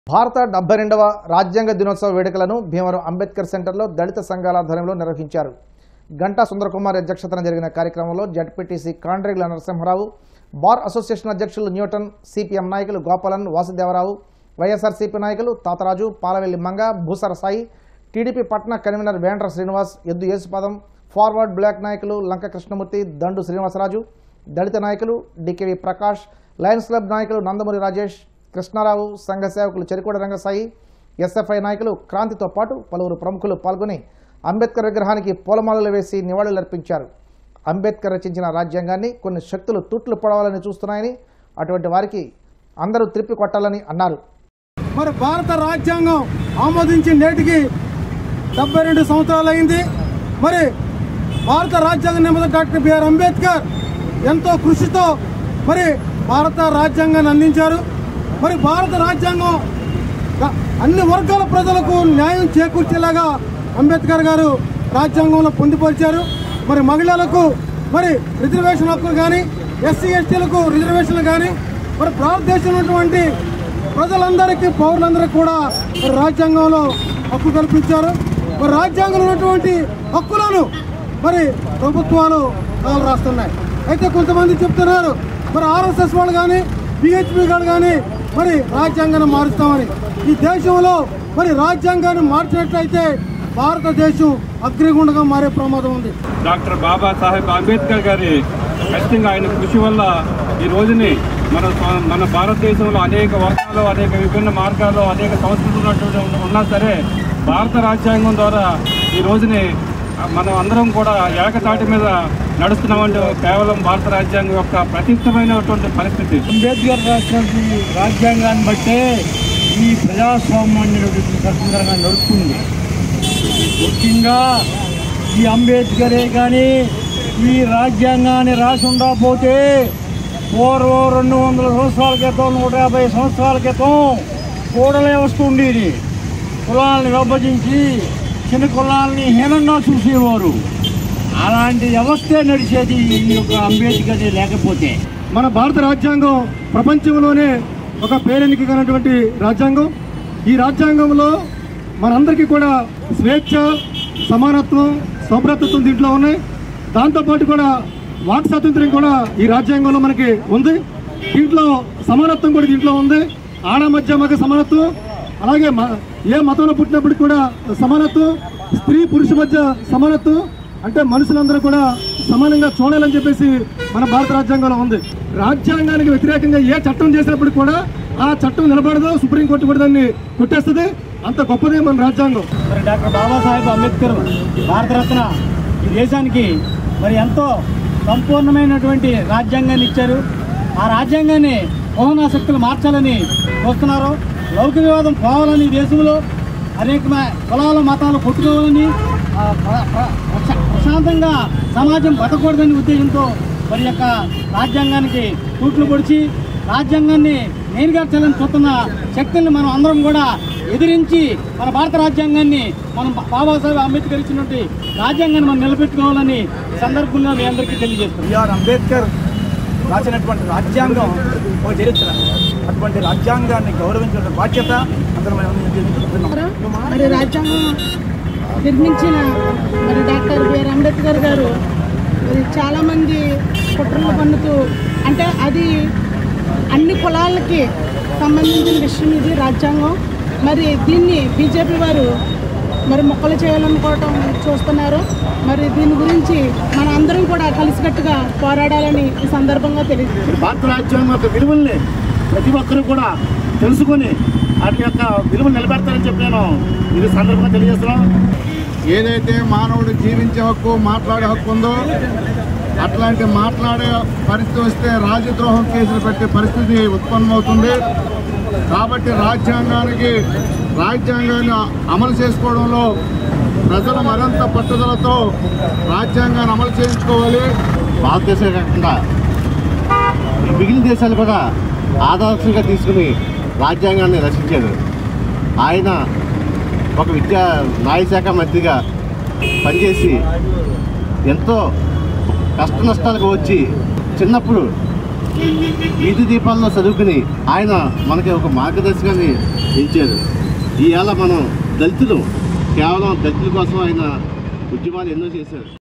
భారత డెబ్బై రెండవ రాజ్యాంగ దినోత్సవ వేడుకలను భీమవరం అంబేద్కర్ సెంటర్లో దళిత సంఘాల ఆధ్వర్యంలో నిర్వహించారు గంటా సుందరకుమార్ అధ్యక్షతన జరిగిన కార్యక్రమంలో ZPTC Kandregula Narasimharao bar association అధ్యక్షులు న్యూటన్ సిపిఎం నాయకులు గోపాలన్ వాసుదేవరావు వైఎస్ఆర్సీపీ నాయకులు తాతరాజు పాలవెల్లి మంగ భూసర సాయి టీడీపీ పట్న convener Vendra Srinivas Eddu Yesupadam forward black నాయకులు లంక కృష్ణమూర్తి దండు శ్రీనివాసరాజు దళిత నాయకులు డికేవి ప్రకాష్ లయన్స్ క్లబ్ నాయకులు నందమూరి రాజేష్ కృష్ణారావు సంఘ సేవకులు చెరికోడ రంగసాయి ఎస్ఎఫ్ఐ నాయకులు క్రాంతితో పాటు పలువురు ప్రముఖులు పాల్గొని అంబేద్కర్ విగ్రహానికి పూలమాలలు వేసి నివాళులర్పించారు అంబేద్కర్ రచించిన రాజ్యాంగాన్ని కొన్ని శక్తులు తూట్లు పడవాలని చూస్తున్నాయని అటువంటి వారికి అందరూ త్రిప్పి కొట్టాలని అన్నారు మరి భారత రాజ్యాంగం ఆమోదించి నేటికి డెబ్బై రెండు సంవత్సరాలు అయింది మరి భారత రాజ్యాంగ నిర్మాత డాక్టర్ బిఆర్ అంబేద్కర్ ఎంతో కృషితో మరి భారత రాజ్యాంగాన్ని అందించారు మరి భారత రాజ్యాంగం ద- అన్ని వర్గాల ప్రజలకు న్యాయం చేకూర్చేలాగా అంబేద్కర్ గారు రాజ్యాంగంలో పొందుపరిచారు మరి మహిళలకు మరి రిజర్వేషన్ హక్కులు కానీ ఎస్సీ ఎస్టీలకు రిజర్వేషన్లు కానీ మరి భారతదేశంలో ఉన్నటువంటి ప్రజలందరికీ పౌరులందరికీ కూడా మరి రాజ్యాంగంలో హక్కు కల్పించారు మరి రాజ్యాంగంలో ఉన్నటువంటి హక్కులను మరి ప్రభుత్వాలు అమలు రాస్తున్నాయి అయితే కొంతమంది చెప్తున్నారు మరి ఆర్ఎస్ఎస్ వాళ్ళు కానీ బిహెచ్పి గారు కానీ మరి రాజ్యాంగాన్ని మారుస్తామని ఈ దేశంలో మరి రాజ్యాంగాన్ని మార్చినట్లయితే భారతదేశం అగ్నిగుండగా మారే ప్రమాదం ఉంది డాక్టర్ బాబాసాహెబ్ అంబేద్కర్ గారి ఖచ్చితంగా ఆయన కృషి వల్ల ఈ రోజుని మన స్వ- మన భారతదేశంలో అనేక వర్గాలు అనేక విభిన్న మార్గాలు అనేక సంస్కృతులు ఉన్నటువంటి ఉన్నా సరే భారత రాజ్యాంగం ద్వారా ఈ రోజుని మనం అందరం కూడా ఏకతాటి మీద నడుస్తున్నామంటే కేవలం భారత రాజ్యాంగం యొక్క ప్రతిష్టమైనటువంటి పరిస్థితి అంబేద్కర్ రాసినటువంటి రాజ్యాంగాన్ని బట్టే ఈ ప్రజాస్వామ్యం స్వతంత్రంగా నడుస్తుంది ముఖ్యంగా ఈ అంబేద్కరే కానీ ఈ రాజ్యాంగాన్ని రాసి ఉండకపోతే పూర్వం రెండు వందల సంవత్సరాల క్రితం నూట యాభై సంవత్సరాల క్రితం కూడలే వస్తుండేది కులాలను విభజించి చిన్న కులాలని హీనంగా చూసేవారు అలాంటి వ్యవస్థే నడిచేది ఈ యొక్క అంబేద్కర్ లేకపోతే మన భారత రాజ్యాంగం ప్రపంచంలోనే ఒక పేరెన్నికైనటువంటి రాజ్యాంగం ఈ రాజ్యాంగంలో మనందరికీ కూడా స్వేచ్ఛ సమానత్వం సౌభ్రతత్వం దీంట్లో ఉన్నాయి దాంతోపాటు కూడా వాక్ స్వాతంత్ర్యం కూడా ఈ రాజ్యాంగంలో మనకి ఉంది దీంట్లో సమానత్వం కూడా దీంట్లో ఉంది ఆడ మధ్య మగ సమానత్వం అలాగే మ- ఏ మతంలో పుట్టినప్పటికి కూడా సమానత్వం స్త్రీ పురుష మధ్య సమానత్వం అంటే మనుషులందరూ కూడా సమానంగా చూడాలని చెప్పేసి మన భారత రాజ్యాంగంలో ఉంది రాజ్యాంగానికి వ్యతిరేకంగా ఏ చట్టం చేసినప్పుడు కూడా ఆ చట్టం నిలబడదు సుప్రీంకోర్టు కూడా దాన్ని కొట్టేస్తుంది అంత గొప్పదే మన రాజ్యాంగం మరి డాక్టర్ బాబాసాహెబ్ అంబేద్కర్ భారతరత్న ఈ దేశానికి మరి ఎంతో సంపూర్ణమైనటువంటి రాజ్యాంగాన్ని ఇచ్చారు ఆ రాజ్యాంగాన్ని మోహనా శక్తులు మార్చాలని చూస్తున్నారు లౌకిక వివాదం పోవాలని ఈ దేశంలో అనేక మ- కులాల మతాలు కొట్టుకోవాలని ఆ, ప్ర- ప్ర- ప్రశా- ప్రశాంతంగా సమాజం బతకూడదని ఉద్దేశంతో మరి యొక్క రాజ్యాంగానికి తూట్లు పొడిచి రాజ్యాంగాన్ని నేరుగార్చాలని చూస్తున్న శక్తుల్ని మనం అందరం కూడా ఎదిరించి మన భారత రాజ్యాంగాన్ని మనం బాబాసాహెబ్ అంబేద్కర్ ఇచ్చినటువంటి రాజ్యాంగాన్ని మనం నిలబెట్టుకోవాలని ఈ సందర్భంగా మీ అందరికీ తెలియజేస్తున్నాం బిఆర్ అంబేద్కర్ రాసినటువంటి రాజ్యాంగం ఒక చరిత్ర అటువంటి రాజ్యాంగాన్ని గౌరవించిన బాధ్యత అందరం మనం మరి రాజ్యాంగం నిర్మించిన మరి డాక్టర్ బిఆర్ అంబేద్కర్ గారు మరి చాలామంది కుట్రలు పన్నుతూ అంటే అది అన్ని కులాలకి సంబంధించిన విషయం ఇది రాజ్యాంగం మరి దీన్ని బీజేపీ వారు మరి మొక్కలు చేయాలనుకోవటం చూస్తున్నారు మరి దీని గురించి మన అందరం కూడా కలిసికట్టుగా పోరాడాలని ఈ సందర్భంగా తెలియజేస్తారు భారత రాజ్యాంగం యొక్క విలువల్ని ప్రతి ఒక్కరూ కూడా తెలుసుకొని వాటి యొక్క విలువలు నిలబెడతారని చెప్పి నేను ఇది సందర్భంగా తెలియజేస్తున్నాను ఏదైతే మానవుడు జీవించే హక్కు మాట్లాడే హక్కు ఉందో అట్లాంటి మాట్లాడే పరిస్థితి వస్తే రాజద్రోహం కేసులు పెట్టే పరిస్థితి ఉత్పన్నమవుతుంది కాబట్టి రాజ్యాంగానికి రాజ్యాంగాన్ని అమలు చేసుకోవడంలో ప్రజలు మరింత పట్టుదలతో రాజ్యాంగాన్ని అమలు చేయించుకోవాలి భారతదేశమే కాకుండా ఈ మిగిలిన దేశాలు కూడా ఆదర్శంగా తీసుకుని రాజ్యాంగాన్ని రచించారు ఆయన ఒక విద్యా న్యాయశాఖ మంత్రిగా పనిచేసి ఎంతో కష్ట నష్టాలకు వచ్చి చిన్నప్పుడు వీధి దీపాల్లో చదువుకుని ఆయన మనకి ఒక మార్గదర్శకాన్ని ఇచ్చారు ఈవేళ మనం దళితులు కేవలం దళితుల కోసం ఆయన ఉద్యమాలు ఎన్నో చేశారు